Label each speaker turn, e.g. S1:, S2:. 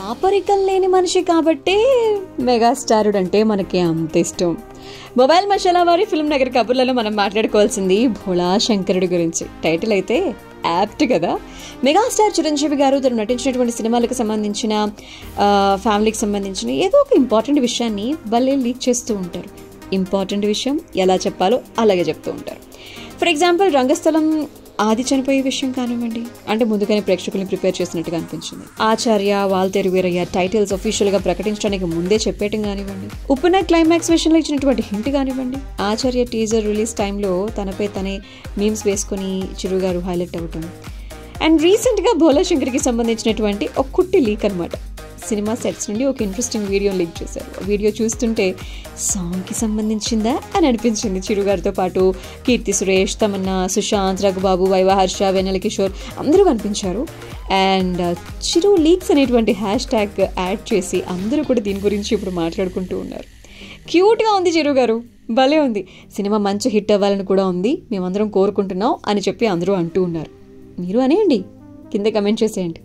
S1: దాపరికం లేని మనిషి కాబట్టే మెగాస్టారుడు అంటే మనకి అంత ఇష్టం మొబైల్ మసాలా వారి ఫిల్మ్ నగర్ కబుర్లలో మనం మాట్లాడుకోవాల్సింది భోళా శంకరుడి గురించి టైటిల్ అయితే యాప్ట్ కదా మెగాస్టార్ చిరంజీవి గారు తను నటించినటువంటి సినిమాలకు సంబంధించిన ఆ, ఫ్యామిలీకి సంబంధించిన ఏదో ఒక ఇంపార్టెంట్ విషయాన్ని భలే లీక్ చేస్తూ ఉంటారు ఇంపార్టెంట్ విషయం ఎలా చెప్పాలో అలాగే చెప్తూ ఉంటారు ఫర్ ఎగ్జాంపుల్ రంగస్థలం ఆది చనిపోయే విషయం కానివ్వండి అంటే ముందుగానే ప్రేక్షకుల్ని ప్రిపేర్ చేసినట్టుగా అనిపించింది ఆచార్య వాల్తేరు వీరయ్య టైటిల్స్ అఫీషియల్ గా ప్రకటించడానికి ముందే చెప్పేయటం కానివ్వండి ఉప్పున క్లైమాక్స్ విషయంలో ఇచ్చినటువంటి హింట్ కానివ్వండి ఆచార్య టీజర్ రిలీజ్ టైంలో తనపై తనే మీమ్స్ వేసుకుని చిరు గారు హైలైట్ అవ్వటం అండ్ రీసెంట్గా భోలా శంకర్కి సంబంధించినటువంటి ఒక కుట్టి లీక్ అనమాట సినిమా సెట్స్ నుండి ఒక ఇంట్రెస్టింగ్ వీడియో లీక్ చేశారు ఆ వీడియో చూస్తుంటే సాంగ్కి సంబంధించిందా అని అనిపించింది చిరు గారితో పాటు కీర్తి సురేష్ తమన్నా సుశాంత్ రఘుబాబు వైవ హర్ష వెన్నెల కిషోర్ అందరూ కనిపించారు అండ్ చిరు లీక్స్ అనేటువంటి హ్యాష్ ట్యాగ్ యాడ్ చేసి అందరూ కూడా దీని గురించి ఇప్పుడు మాట్లాడుకుంటూ ఉన్నారు క్యూట్గా ఉంది చిరు గారు భలే ఉంది సినిమా మంచి హిట్ అవ్వాలని కూడా ఉంది మేమందరం కోరుకుంటున్నాం అని చెప్పి అందరూ అంటూ ఉన్నారు మీరు అనేయండి కింద కమెంట్ చేసేయండి